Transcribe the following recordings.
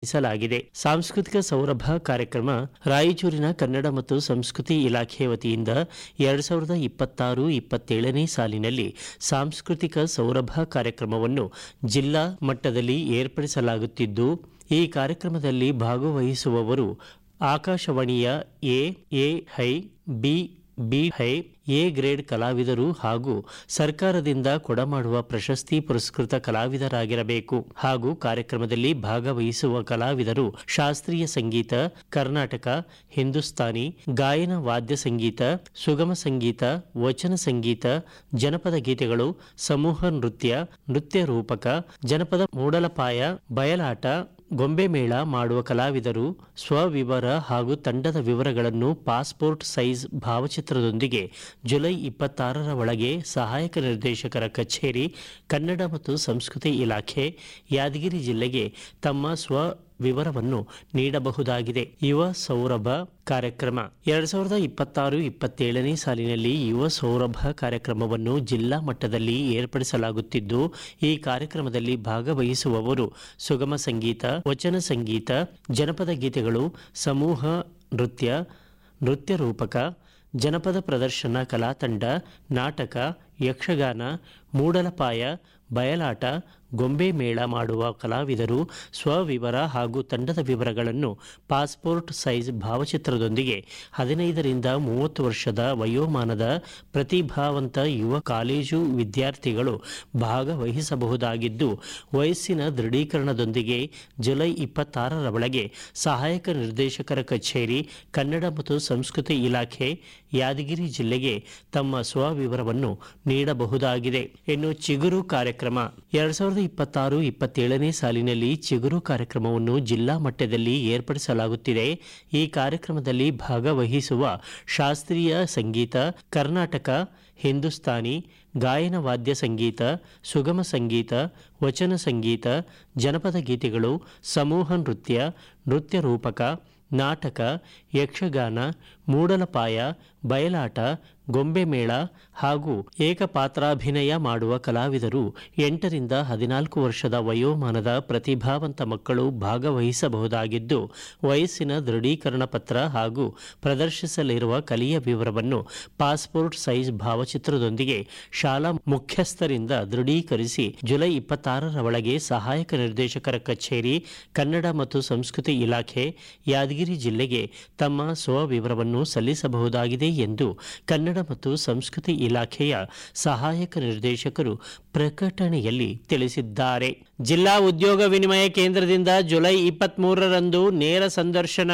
ಆಯೋಜಿಸಲಾಗಿದೆ ಸಾಂಸ್ಕೃತಿಕ ಸೌರಭ ಕಾರ್ಯಕ್ರಮ ರಾಯಚೂರಿನ ಕನ್ನಡ ಮತ್ತು ಸಂಸ್ಕೃತಿ ಇಲಾಖೆ ವತಿಯಿಂದ ಎರಡ್ ಸಾವಿರದ ಇಪ್ಪತ್ತಾರು ಇಪ್ಪತ್ತೇಳನೇ ಸಾಲಿನಲ್ಲಿ ಸಾಂಸ್ಕೃತಿಕ ಸೌರಭ ಕಾರ್ಯಕ್ರಮವನ್ನು ಜಿಲ್ಲಾ ಮಟ್ಟದಲ್ಲಿ ಏರ್ಪಡಿಸಲಾಗುತ್ತಿದ್ದು ಈ ಕಾರ್ಯಕ್ರಮದಲ್ಲಿ ಭಾಗವಹಿಸುವವರು ಆಕಾಶವಾಣಿಯ A A high B B high A grade ಕಲಾವಿದರು ಹಾಗೂ ಸರ್ಕಾರದಿಂದ ಕೊಡಮಾಡುವ ಪ್ರಶಸ್ತಿ ಪುರಸ್ಕೃತ ಕಲಾವಿದರಾಗಿರಬೇಕು ಹಾಗೂ ಕಾರ್ಯಕ್ರಮದಲ್ಲಿ ಭಾಗವಹಿಸುವ ಕಲಾವಿದರು ಶಾಸ್ತ್ರೀಯ ಸಂಗೀತ ಕರ್ನಾಟಕ ಹಿಂದೂಸ್ತಾನಿ ಗಾಯನ ವಾದ್ಯ ಸಂಗೀತ ಸುಗಮ ಸಂಗೀತ ವಚನ ಸಂಗೀತ ಜನಪದ ಗೀತೆಗಳು ಸಮೂಹ ನೃತ್ಯ ನೃತ್ಯ ರೂಪಕ ಜನಪದ ಮೂಡಲಪಾಯ ಬಯಲಾಟ ಗೊಂಬೆ ಮೇಳ ಮಾಡುವ ಕಲಾವಿದರು ಸ್ವವಿವರ ಹಾಗೂ ತಂಡದ ವಿವರಗಳನ್ನು ಪಾಸ್ಪೋರ್ಟ್ ಸೈಜ್ ಭಾವಚಿತ್ರದೊಂದಿಗೆ ಜುಲೈ ಇಪ್ಪತ್ತಾರರ ಒಳಗೆ ಸಹಾಯಕ ನಿರ್ದೇಶಕರ ಕಚೇರಿ ಕನ್ನಡ ಮತ್ತು ಸಂಸ್ಕೃತಿ ಇಲಾಖೆ ಯಾದಗಿರಿ ಜಿಲ್ಲೆಗೆ ತಮ್ಮ ಸ್ವ ವಿವರವನ್ನು ನೀಡಬಹುದಾಗಿದೆ ಯುವ ಸೌರಭ ಕಾರ್ಯಕ್ರಮ ಎರಡ್ ಸಾವಿರದ ಇಪ್ಪತ್ತಾರು ಇಪ್ಪತ್ತೇಳನೇ ಸಾಲಿನಲ್ಲಿ ಯುವ ಸೌರಭ ಕಾರ್ಯಕ್ರಮವನ್ನು ಜಿಲ್ಲಾ ಮಟ್ಟದಲ್ಲಿ ಏರ್ಪಡಿಸಲಾಗುತ್ತಿದ್ದು ಈ ಕಾರ್ಯಕ್ರಮದಲ್ಲಿ ಭಾಗವಹಿಸುವವರು ಸುಗಮ ಸಂಗೀತ ವಚನ ಸಂಗೀತ ಜನಪದ ಗೀತೆಗಳು ಸಮೂಹ ನೃತ್ಯ ನೃತ್ಯ ರೂಪಕ ಜನಪದ ಪ್ರದರ್ಶನ ಕಲಾತಂಡ ನಾಟಕ ಯಕ್ಷಗಾನ ಮೂಡಲಪಾಯ ಬಯಲಾಟ ಗೊಂಬೆ ಮೇಳ ಮಾಡುವ ಕಲಾವಿದರು ಸ್ವವಿವರ ಹಾಗೂ ತಂಡದ ವಿವರಗಳನ್ನು ಪಾಸ್ಪೋರ್ಟ್ ಸೈಜ್ ಭಾವಚಿತ್ರದೊಂದಿಗೆ ಹದಿನೈದರಿಂದ ಮೂವತ್ತು ವರ್ಷದ ವಯೋಮಾನದ ಪ್ರತಿಭಾವಂತ ಯುವ ಕಾಲೇಜು ವಿದ್ಯಾರ್ಥಿಗಳು ಭಾಗವಹಿಸಬಹುದಾಗಿದ್ದು ವಯಸ್ಸಿನ ದೃಢೀಕರಣದೊಂದಿಗೆ ಜುಲೈ ಇಪ್ಪತ್ತಾರರ ಒಳಗೆ ಸಹಾಯಕ ನಿರ್ದೇಶಕರ ಕಚೇರಿ ಕನ್ನಡ ಮತ್ತು ಸಂಸ್ಕೃತಿ ಇಲಾಖೆ ಯಾದಗಿರಿ ಜಿಲ್ಲೆಗೆ ತಮ್ಮ ಸ್ವವಿವರವನ್ನು ನೀಡಬಹುದಾಗಿದೆ ಇನ್ನು ಚಿಗುರು ಕಾರ್ಯಕ್ರಮ ಎರಡ್ ಸಾವಿರದ ಇಪ್ಪತ್ತಾರು ಇಪ್ಪತ್ತೇಳನೇ ಸಾಲಿನಲ್ಲಿ ಚಿಗುರು ಕಾರ್ಯಕ್ರಮವನ್ನು ಜಿಲ್ಲಾ ಮಟ್ಟದಲ್ಲಿ ಏರ್ಪಡಿಸಲಾಗುತ್ತಿದೆ ಈ ಕಾರ್ಯಕ್ರಮದಲ್ಲಿ ಭಾಗವಹಿಸುವ ಶಾಸ್ತ್ರೀಯ ಸಂಗೀತ ಕರ್ನಾಟಕ ಹಿಂದೂಸ್ತಾನಿ ಗಾಯನ ವಾದ್ಯ ಸಂಗೀತ ಸುಗಮ ಸಂಗೀತ ವಚನ ಸಂಗೀತ ಜನಪದ ಗೀತೆಗಳು ಸಮೂಹ ನೃತ್ಯ ನೃತ್ಯ ರೂಪಕ ನಾಟಕ ಯಕ್ಷಗಾನ ಮೂಡಲಪಾಯ ಬಯಲಾಟ ಗೊಂಬೆ ಮೇಳ ಹಾಗೂ ಏಕಪಾತ್ರಾಭಿನಯ ಮಾಡುವ ಕಲಾವಿದರು ಎಂಟರಿಂದ ಹದಿನಾಲ್ಕು ವರ್ಷದ ವಯೋಮಾನದ ಪ್ರತಿಭಾವಂತ ಮಕ್ಕಳು ಭಾಗವಹಿಸಬಹುದಾಗಿದ್ದು ವಯಸ್ಸಿನ ದೃಢೀಕರಣ ಪತ್ರ ಹಾಗೂ ಪ್ರದರ್ಶಿಸಲಿರುವ ಕಲೆಯ ವಿವರವನ್ನು ಪಾಸ್ಪೋರ್ಟ್ ಸೈಜ್ ಭಾವಚಿತ್ರದೊಂದಿಗೆ ಶಾಲಾ ಮುಖ್ಯಸ್ಥರಿಂದ ದೃಢೀಕರಿಸಿ ಜುಲೈ ಇಪ್ಪತ್ತಾರರ ಒಳಗೆ ಸಹಾಯಕ ನಿರ್ದೇಶಕರ ಕಚೇರಿ ಕನ್ನಡ ಮತ್ತು ಸಂಸ್ಕೃತಿ ಇಲಾಖೆ ಯಾದಗಿರಿ ಜಿಲ್ಲೆಗೆ ತಮ್ಮ ಸ್ವವಿವರವನ್ನು ಸಲ್ಲಿಸಬಹುದಾಗಿದೆ ಎಂದು ಕನ್ನಡ ಮತ್ತು ಸಂಸ್ಕೃತಿ ಇಲಾಖೆಯ ಸಹಾಯಕ ನಿರ್ದೇಶಕರು ಪ್ರಕಟಣೆಯಲ್ಲಿ ತಿಳಿಸಿದ್ದಾರೆ ಜಿಲ್ಲಾ ಉದ್ಯೋಗ ವಿನಿಮಯ ಕೇಂದ್ರದಿಂದ ಜುಲೈ ಇಪ್ಪತ್ತ್ಮೂರರಂದು ನೇರ ಸಂದರ್ಶನ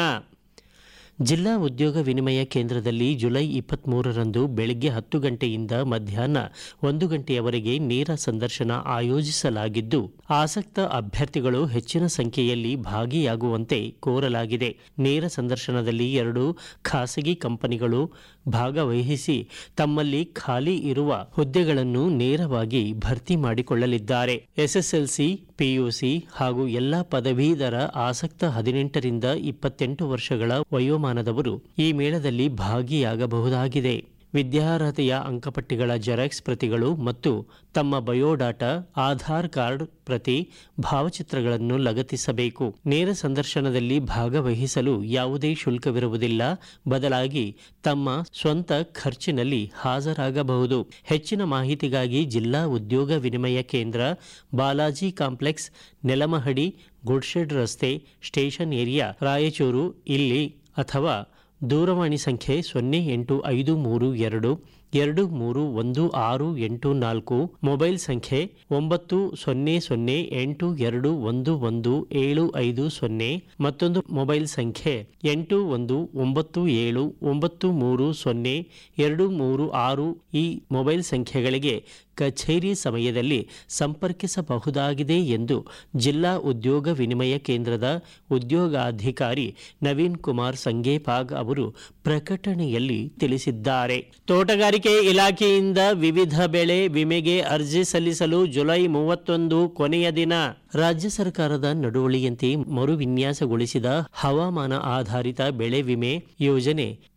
ಜಿಲ್ಲಾ ಉದ್ಯೋಗ ವಿನಿಮಯ ಕೇಂದ್ರದಲ್ಲಿ ಜುಲೈ ಇಪ್ಪತ್ತ್ಮೂರರಂದು ಬೆಳಗ್ಗೆ ಹತ್ತು ಗಂಟೆಯಿಂದ ಮಧ್ಯಾಹ್ನ ಒಂದು ಗಂಟೆಯವರೆಗೆ ನೇರ ಸಂದರ್ಶನ ಆಯೋಜಿಸಲಾಗಿದ್ದು ಆಸಕ್ತ ಅಭ್ಯರ್ಥಿಗಳು ಹೆಚ್ಚಿನ ಸಂಖ್ಯೆಯಲ್ಲಿ ಭಾಗಿಯಾಗುವಂತೆ ಕೋರಲಾಗಿದೆ ನೇರ ಸಂದರ್ಶನದಲ್ಲಿ ಎರಡು ಖಾಸಗಿ ಕಂಪನಿಗಳು ಭಾಗವಹಿಸಿ ತಮ್ಮಲ್ಲಿ ಖಾಲಿ ಇರುವ ಹುದ್ದೆಗಳನ್ನು ನೇರವಾಗಿ ಭರ್ತಿ ಮಾಡಿಕೊಳ್ಳಲಿದ್ದಾರೆ ಎಸ್ಎಸ್ಎಲ್ಸಿ ಪಿಯುಸಿ ಹಾಗೂ ಎಲ್ಲ ಪದವೀಧರ ಆಸಕ್ತ ಹದಿನೆಂಟರಿಂದ ಇಪ್ಪತ್ತೆಂಟು ವರ್ಷಗಳ ವಯೋಮಾನದವರು ಈ ಮೇಳದಲ್ಲಿ ಭಾಗಿಯಾಗಬಹುದಾಗಿದೆ ವಿದ್ಯಾರ್ಹತೆಯ ಅಂಕಪಟ್ಟಿಗಳ ಜೆರಾಕ್ಸ್ ಪ್ರತಿಗಳು ಮತ್ತು ತಮ್ಮ ಬಯೋಡಾಟಾ ಆಧಾರ್ ಕಾರ್ಡ್ ಪ್ರತಿ ಭಾವಚಿತ್ರಗಳನ್ನು ಲಗತ್ತಿಸಬೇಕು ನೇರ ಸಂದರ್ಶನದಲ್ಲಿ ಭಾಗವಹಿಸಲು ಯಾವುದೇ ಶುಲ್ಕವಿರುವುದಿಲ್ಲ ಬದಲಾಗಿ ತಮ್ಮ ಸ್ವಂತ ಖರ್ಚಿನಲ್ಲಿ ಹಾಜರಾಗಬಹುದು ಹೆಚ್ಚಿನ ಮಾಹಿತಿಗಾಗಿ ಜಿಲ್ಲಾ ಉದ್ಯೋಗ ವಿನಿಮಯ ಕೇಂದ್ರ ಬಾಲಾಜಿ ಕಾಂಪ್ಲೆಕ್ಸ್ ನೆಲಮಹಡಿ ಗುಡ್ಶೆಡ್ ರಸ್ತೆ ಸ್ಟೇಷನ್ ಏರಿಯಾ ರಾಯಚೂರು ಇಲ್ಲಿ ಅಥವಾ ದೂರವಾಣಿ ಸಂಖ್ಯೆ ಸೊನ್ನೆ ಎಂಟು ಐದು ಮೂರು ಎರಡು ಎರಡು ಮೂರು ಒಂದು ಆರು ಎಂಟು ನಾಲ್ಕು ಮೊಬೈಲ್ ಸಂಖ್ಯೆ ಒಂಬತ್ತು ಸೊನ್ನೆ ಸೊನ್ನೆ ಎಂಟು ಎರಡು ಒಂದು ಒಂದು ಏಳು ಐದು ಸೊನ್ನೆ ಮತ್ತೊಂದು ಮೊಬೈಲ್ ಸಂಖ್ಯೆ ಎಂಟು ಒಂದು ಒಂಬತ್ತು ಏಳು ಒಂಬತ್ತು ಮೂರು ಸೊನ್ನೆ ಎರಡು ಮೂರು ಆರು ಈ ಮೊಬೈಲ್ ಸಂಖ್ಯೆಗಳಿಗೆ ಕಚೇರಿ ಸಮಯದಲ್ಲಿ ಸಂಪರ್ಕಿಸಬಹುದಾಗಿದೆ ಎಂದು ಜಿಲ್ಲಾ ಉದ್ಯೋಗ ವಿನಿಮಯ ಕೇಂದ್ರದ ಉದ್ಯೋಗಾಧಿಕಾರಿ ನವೀನ್ ಕುಮಾರ್ ಸಂಗೇಪಾಗ್ ಅವರು ಪ್ರಕಟಣೆಯಲ್ಲಿ ತಿಳಿಸಿದ್ದಾರೆ ತೋಟಗಾರಿಕೆ ಇಲಾಖೆಯಿಂದ ವಿವಿಧ ಬೆಳೆ ವಿಮೆಗೆ ಅರ್ಜಿ ಸಲ್ಲಿಸಲು ಜುಲೈ ಮೂವತ್ತೊಂದು ಕೊನೆಯ ದಿನ ರಾಜ್ಯ ಸರ್ಕಾರದ ನಡುವಳಿಯಂತೆ ಮರುವಿನ್ಯಾಸಗೊಳಿಸಿದ ಹವಾಮಾನ ಆಧಾರಿತ ಬೆಳೆ ವಿಮೆ ಯೋಜನೆ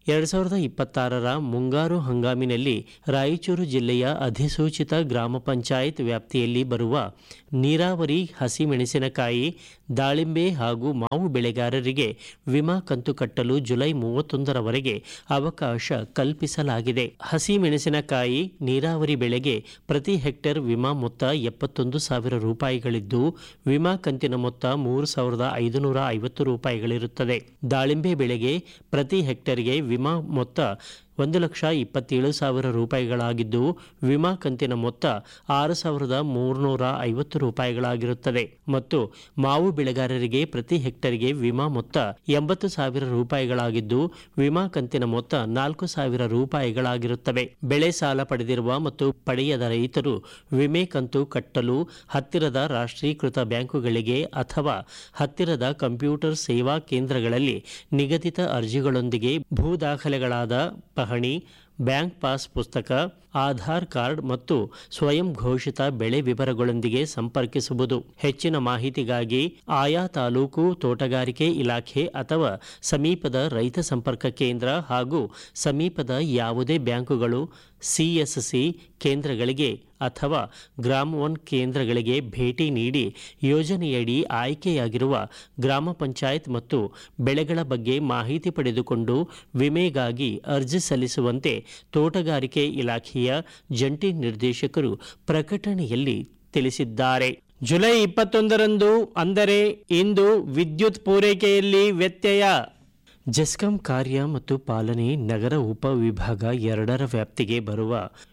ಎರಡು ಸಾವಿರದ ಇಪ್ಪತ್ತಾರರ ಮುಂಗಾರು ಹಂಗಾಮಿನಲ್ಲಿ ರಾಯಚೂರು ಜಿಲ್ಲೆಯ ಅಧಿಸೂಚಿತ ಗ್ರಾಮ ಪಂಚಾಯತ್ ವ್ಯಾಪ್ತಿಯಲ್ಲಿ ಬರುವ ನೀರಾವರಿ ಹಸಿಮೆಣಸಿನಕಾಯಿ ದಾಳಿಂಬೆ ಹಾಗೂ ಮಾವು ಬೆಳೆಗಾರರಿಗೆ ವಿಮಾ ಕಂತು ಕಟ್ಟಲು ಜುಲೈ ಮೂವತ್ತೊಂದರವರೆಗೆ ಅವಕಾಶ ಕಲ್ಪಿಸಲಾಗಿದೆ ಹಸಿಮೆಣಸಿನಕಾಯಿ ನೀರಾವರಿ ಬೆಳೆಗೆ ಪ್ರತಿ ಹೆಕ್ಟೇರ್ ವಿಮಾ ಮೊತ್ತ ಎಪ್ಪತ್ತೊಂದು ಸಾವಿರ ರೂಪಾಯಿಗಳಿದ್ದು ವಿಮಾ ಕಂತಿನ ಮೊತ್ತ ಮೂರು ಸಾವಿರದ ಐದುನೂರ ಐವತ್ತು ರೂಪಾಯಿಗಳಿರುತ್ತದೆ ದಾಳಿಂಬೆ ಬೆಳೆಗೆ ಪ್ರತಿ ಹೆಕ್ಟೇರ್ಗೆ ವಿಮಾ ಮೊತ್ತ ಒಂದು ಲಕ್ಷ ಇಪ್ಪತ್ತೇಳು ಸಾವಿರ ರೂಪಾಯಿಗಳಾಗಿದ್ದು ವಿಮಾ ಕಂತಿನ ಮೊತ್ತ ಆರು ಸಾವಿರದ ಮೂರುನೂರ ಐವತ್ತು ರೂಪಾಯಿಗಳಾಗಿರುತ್ತದೆ ಮತ್ತು ಮಾವು ಬೆಳೆಗಾರರಿಗೆ ಪ್ರತಿ ಹೆಕ್ಟರ್ಗೆ ವಿಮಾ ಮೊತ್ತ ಎಂಬತ್ತು ಸಾವಿರ ರೂಪಾಯಿಗಳಾಗಿದ್ದು ವಿಮಾ ಕಂತಿನ ಮೊತ್ತ ನಾಲ್ಕು ಸಾವಿರ ರೂಪಾಯಿಗಳಾಗಿರುತ್ತವೆ ಬೆಳೆ ಸಾಲ ಪಡೆದಿರುವ ಮತ್ತು ಪಡೆಯದ ರೈತರು ವಿಮೆ ಕಂತು ಕಟ್ಟಲು ಹತ್ತಿರದ ರಾಷ್ಟ್ರೀಕೃತ ಬ್ಯಾಂಕುಗಳಿಗೆ ಅಥವಾ ಹತ್ತಿರದ ಕಂಪ್ಯೂಟರ್ ಸೇವಾ ಕೇಂದ್ರಗಳಲ್ಲಿ ನಿಗದಿತ ಅರ್ಜಿಗಳೊಂದಿಗೆ ಭೂ ದಾಖಲೆಗಳಾದ ಪಹಣಿ ಬ್ಯಾಂಕ್ ಪಾಸ್ ಪುಸ್ತಕ ಆಧಾರ್ ಕಾರ್ಡ್ ಮತ್ತು ಸ್ವಯಂ ಘೋಷಿತ ಬೆಳೆ ವಿವರಗಳೊಂದಿಗೆ ಸಂಪರ್ಕಿಸುವುದು ಹೆಚ್ಚಿನ ಮಾಹಿತಿಗಾಗಿ ಆಯಾ ತಾಲೂಕು ತೋಟಗಾರಿಕೆ ಇಲಾಖೆ ಅಥವಾ ಸಮೀಪದ ರೈತ ಸಂಪರ್ಕ ಕೇಂದ್ರ ಹಾಗೂ ಸಮೀಪದ ಯಾವುದೇ ಬ್ಯಾಂಕುಗಳು ಸಿಎಸ್ಸಿ ಕೇಂದ್ರಗಳಿಗೆ ಅಥವಾ ಗ್ರಾಮ ಒನ್ ಕೇಂದ್ರಗಳಿಗೆ ಭೇಟಿ ನೀಡಿ ಯೋಜನೆಯಡಿ ಆಯ್ಕೆಯಾಗಿರುವ ಗ್ರಾಮ ಪಂಚಾಯತ್ ಮತ್ತು ಬೆಳೆಗಳ ಬಗ್ಗೆ ಮಾಹಿತಿ ಪಡೆದುಕೊಂಡು ವಿಮೆಗಾಗಿ ಅರ್ಜಿ ಸಲ್ಲಿಸುವಂತೆ ತೋಟಗಾರಿಕೆ ಇಲಾಖೆಯ ಜಂಟಿ ನಿರ್ದೇಶಕರು ಪ್ರಕಟಣೆಯಲ್ಲಿ ತಿಳಿಸಿದ್ದಾರೆ ಜುಲೈ ಇಪ್ಪತ್ತೊಂದರಂದು ಅಂದರೆ ಇಂದು ವಿದ್ಯುತ್ ಪೂರೈಕೆಯಲ್ಲಿ ವ್ಯತ್ಯಯ ಜೆಸ್ಕಾಂ ಕಾರ್ಯ ಮತ್ತು ಪಾಲನೆ ನಗರ ಉಪವಿಭಾಗ ಎರಡರ ವ್ಯಾಪ್ತಿಗೆ ಬರುವ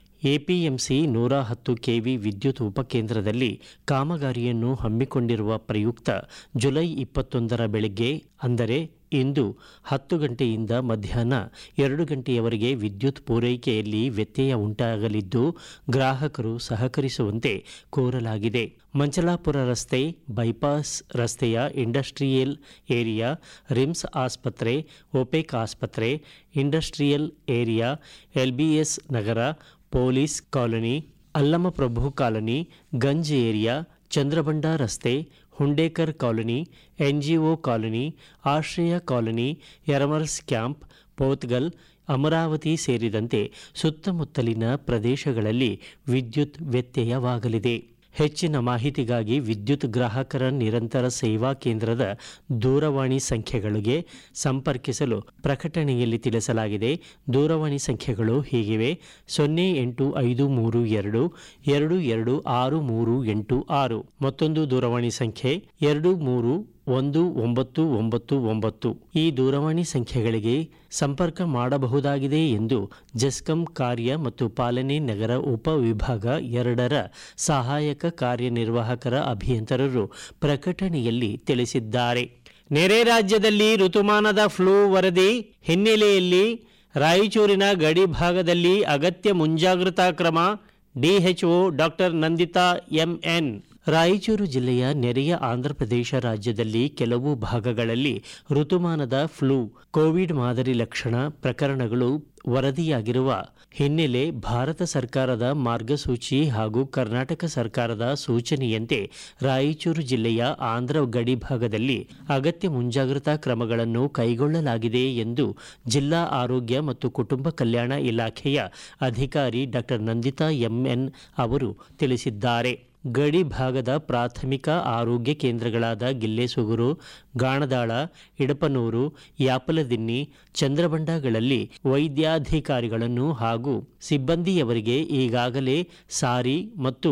ಎಪಿಎಂಸಿ ನೂರ ಹತ್ತು ಕೆವಿ ವಿದ್ಯುತ್ ಉಪಕೇಂದ್ರದಲ್ಲಿ ಕಾಮಗಾರಿಯನ್ನು ಹಮ್ಮಿಕೊಂಡಿರುವ ಪ್ರಯುಕ್ತ ಜುಲೈ ಇಪ್ಪತ್ತೊಂದರ ಬೆಳಗ್ಗೆ ಅಂದರೆ ಇಂದು ಹತ್ತು ಗಂಟೆಯಿಂದ ಮಧ್ಯಾಹ್ನ ಎರಡು ಗಂಟೆಯವರೆಗೆ ವಿದ್ಯುತ್ ಪೂರೈಕೆಯಲ್ಲಿ ವ್ಯತ್ಯಯ ಉಂಟಾಗಲಿದ್ದು ಗ್ರಾಹಕರು ಸಹಕರಿಸುವಂತೆ ಕೋರಲಾಗಿದೆ ಮಂಚಲಾಪುರ ರಸ್ತೆ ಬೈಪಾಸ್ ರಸ್ತೆಯ ಇಂಡಸ್ಟ್ರಿಯಲ್ ಏರಿಯಾ ರಿಮ್ಸ್ ಆಸ್ಪತ್ರೆ ಒಪೆಕ್ ಆಸ್ಪತ್ರೆ industrial area LBS Nagar police colony Allamaprabhu colony Ganj area Chandrabanda ರಸ್ತೆ Hundekar colony NGO colony Ashraya colony Yermarus camp Pothgal Amaravati ಸೇರಿದಂತೆ ಸುತ್ತಮುತ್ತಲಿನ ಪ್ರದೇಶಗಳಲ್ಲಿ ವಿದ್ಯುತ್ ವ್ಯತ್ಯಯವಾಗಲಿದೆ ಹೆಚ್ಚಿನ ಮಾಹಿತಿಗಾಗಿ ವಿದ್ಯುತ್ ಗ್ರಾಹಕರ ನಿರಂತರ ಸೇವಾ ಕೇಂದ್ರದ ದೂರವಾಣಿ ಸಂಖ್ಯೆಗಳಿಗೆ ಸಂಪರ್ಕಿಸಲು ಪ್ರಕಟಣೆಯಲ್ಲಿ ತಿಳಿಸಲಾಗಿದೆ ದೂರವಾಣಿ ಸಂಖ್ಯೆಗಳು ಹೀಗಿವೆ ಸೊನ್ನೆ ಎಂಟು ಐದು ಮೂರು ಎರಡು ಎರಡು ಎರಡು ಆರು ಮೂರು ಎಂಟು ಆರು ಮತ್ತೊಂದು ದೂರವಾಣಿ ಸಂಖ್ಯೆ ಎರಡು ಮೂರು ಒಂದು ಒಂಬತ್ತು ಒಂಬತ್ತು ಒಂಬತ್ತು ಈ ದೂರವಾಣಿ ಸಂಖ್ಯೆಗಳಿಗೆ ಸಂಪರ್ಕ ಮಾಡಬಹುದಾಗಿದೆ ಎಂದು ಜೆಸ್ಕಾಂ ಕಾರ್ಯ ಮತ್ತು ಪಾಲನೆ ನಗರ ಉಪವಿಭಾಗ ಎರಡರ ಸಹಾಯಕ ಕಾರ್ಯನಿರ್ವಾಹಕರ ಅಭಿಯಂತರರು ಪ್ರಕಟಣೆಯಲ್ಲಿ ತಿಳಿಸಿದ್ದಾರೆ ನೆರೆ ರಾಜ್ಯದಲ್ಲಿ ಋತುಮಾನದ ಫ್ಲೂ ವರದಿ ಹಿನ್ನೆಲೆಯಲ್ಲಿ ರಾಯಚೂರಿನ ಗಡಿ ಭಾಗದಲ್ಲಿ ಅಗತ್ಯ ಮುಂಜಾಗ್ರತಾ ಕ್ರಮ DHO doctor Nandita MN Raichur ಜಿಲ್ಲೆಯ ನೆರೆಯ ಆಂಧ್ರಪ್ರದೇಶ ರಾಜ್ಯದಲ್ಲಿ ಕೆಲವು ಭಾಗಗಳಲ್ಲಿ ಋತುಮಾನದ ಫ್ಲೂ ಕೋವಿಡ್ ಮಾದರಿ ಲಕ್ಷಣ ಪ್ರಕರಣಗಳು ವರದಿಯಾಗಿರುವ ಹಿನ್ನೆಲೆ ಭಾರತ ಸರ್ಕಾರದ ಮಾರ್ಗಸೂಚಿ ಹಾಗೂ ಕರ್ನಾಟಕ ಸರ್ಕಾರದ ಸೂಚನೆಯಂತೆ ರಾಯಚೂರು ಜಿಲ್ಲೆಯ ಆಂಧ್ರ ಗಡಿ ಭಾಗದಲ್ಲಿ ಅಗತ್ಯ ಮುಂಜಾಗ್ರತಾ ಕ್ರಮಗಳನ್ನು ಕೈಗೊಳ್ಳಲಾಗಿದೆ ಎಂದು ಜಿಲ್ಲಾ ಆರೋಗ್ಯ ಮತ್ತು ಕುಟುಂಬ ಕಲ್ಯಾಣ ಇಲಾಖೆಯ ಅಧಿಕಾರಿ ಡಾಕ್ಟರ್ ನಂದಿತಾ ಎಂಎನ್ ಅವರು ತಿಳಿಸಿದ್ದಾರೆ ಗಡಿ ಭಾಗದ ಪ್ರಾಥಮಿಕ ಆರೋಗ್ಯ ಕೇಂದ್ರಗಳಾದ ಗಿಲ್ಲೆಸುಗುರು ಗಾಣದಾಳ ಇಡಪನೂರು ಯಾಪಲದಿನ್ನಿ ಚಂದ್ರಬಂಡಗಳಲ್ಲಿ ವೈದ್ಯಾಧಿಕಾರಿಗಳನ್ನು ಹಾಗೂ ಸಿಬ್ಬಂದಿಯವರಿಗೆ ಈಗಾಗಲೇ ಸಾರಿ ಮತ್ತು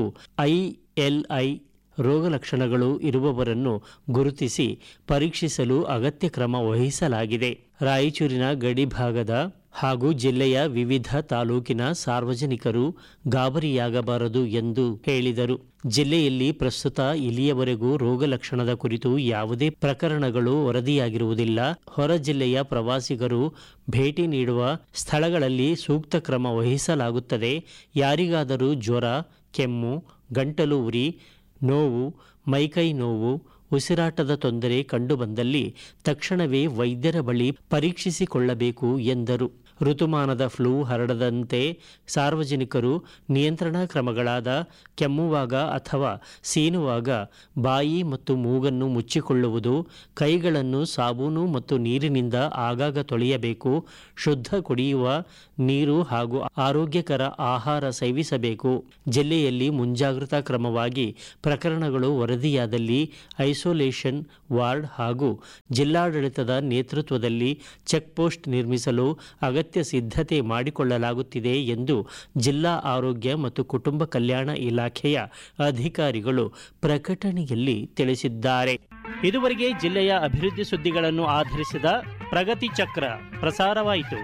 ಐಎಲ್ಐ ರೋಗ ಲಕ್ಷಣಗಳು ಇರುವವರನ್ನು ಗುರುತಿಸಿ ಪರೀಕ್ಷಿಸಲು ಅಗತ್ಯ ಕ್ರಮ ವಹಿಸಲಾಗಿದೆ ರಾಯಚೂರಿನ ಗಡಿ ಭಾಗದ ಹಾಗೂ ಜಿಲ್ಲೆಯ ವಿವಿಧ ತಾಲೂಕಿನ ಸಾರ್ವಜನಿಕರು ಗಾಬರಿಯಾಗಬಾರದು ಎಂದು ಹೇಳಿದರು ಜಿಲ್ಲೆಯಲ್ಲಿ ಪ್ರಸ್ತುತ ಇಲ್ಲಿಯವರೆಗೂ ರೋಗ ಲಕ್ಷಣದ ಕುರಿತು ಯಾವುದೇ ಪ್ರಕರಣಗಳು ವರದಿಯಾಗಿರುವುದಿಲ್ಲ ಹೊರ ಜಿಲ್ಲೆಯ ಪ್ರವಾಸಿಗರು ಭೇಟಿ ನೀಡುವ ಸ್ಥಳಗಳಲ್ಲಿ ಸೂಕ್ತ ಕ್ರಮ ವಹಿಸಲಾಗುತ್ತದೆ ಯಾರಿಗಾದರೂ ಜ್ವರ ಕೆಮ್ಮು ಗಂಟಲು ಉರಿ ನೋವು ಮೈಕೈ ನೋವು ಉಸಿರಾಟದ ತೊಂದರೆ ಕಂಡುಬಂದಲ್ಲಿ ತಕ್ಷಣವೇ ವೈದ್ಯರ ಬಳಿ ಪರೀಕ್ಷಿಸಿಕೊಳ್ಳಬೇಕು ಎಂದರು ಋತುಮಾನದ ಫ್ಲೂ ಹರಡದಂತೆ ಸಾರ್ವಜನಿಕರು ನಿಯಂತ್ರಣಾ ಕ್ರಮಗಳಾದ ಕೆಮ್ಮುವಾಗ ಅಥವಾ ಸೀನುವಾಗ ಬಾಯಿ ಮತ್ತು ಮೂಗನ್ನು ಮುಚ್ಚಿಕೊಳ್ಳುವುದು ಕೈಗಳನ್ನು ಸಾಬೂನು ಮತ್ತು ನೀರಿನಿಂದ ಆಗಾಗ ತೊಳೆಯಬೇಕು ಶುದ್ಧ ಕುಡಿಯುವ ನೀರು ಹಾಗೂ ಆರೋಗ್ಯಕರ ಆಹಾರ ಸೇವಿಸಬೇಕು ಜಿಲ್ಲೆಯಲ್ಲಿ ಮುಂಜಾಗ್ರತಾ ಕ್ರಮವಾಗಿ ಪ್ರಕರಣಗಳು ವರದಿಯಾದಲ್ಲಿ ಐಸೋಲೇಷನ್ ವಾರ್ಡ್ ಹಾಗೂ ಜಿಲ್ಲಾಡಳಿತದ ನೇತೃತ್ವದಲ್ಲಿ ಚೆಕ್ಪೋಸ್ಟ್ ನಿರ್ಮಿಸಲು ಅಗತ್ಯ ಸಿದ್ಧತೆ ಮಾಡಿಕೊಳ್ಳಲಾಗುತ್ತಿದೆ ಎಂದು ಜಿಲ್ಲಾ ಆರೋಗ್ಯ ಮತ್ತು ಕುಟುಂಬ ಕಲ್ಯಾಣ ಇಲಾಖೆಯ ಅಧಿಕಾರಿಗಳು ಪ್ರಕಟಣೆಯಲ್ಲಿ ತಿಳಿಸಿದ್ದಾರೆ ಇದುವರೆಗೆ ಜಿಲ್ಲೆಯ ಅಭಿವೃದ್ಧಿ ಸುದ್ದಿಗಳನ್ನು ಆಧರಿಸಿದ ಪ್ರಗತಿ ಚಕ್ರ ಪ್ರಸಾರವಾಯಿತು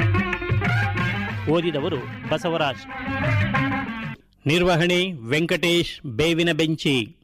ಓದಿದವರು ಬಸವರಾಜ್ ನಿರ್ವಹಣೆ ವೆಂಕಟೇಶ್ ಬೇವಿನ ಬೆಂಚಿ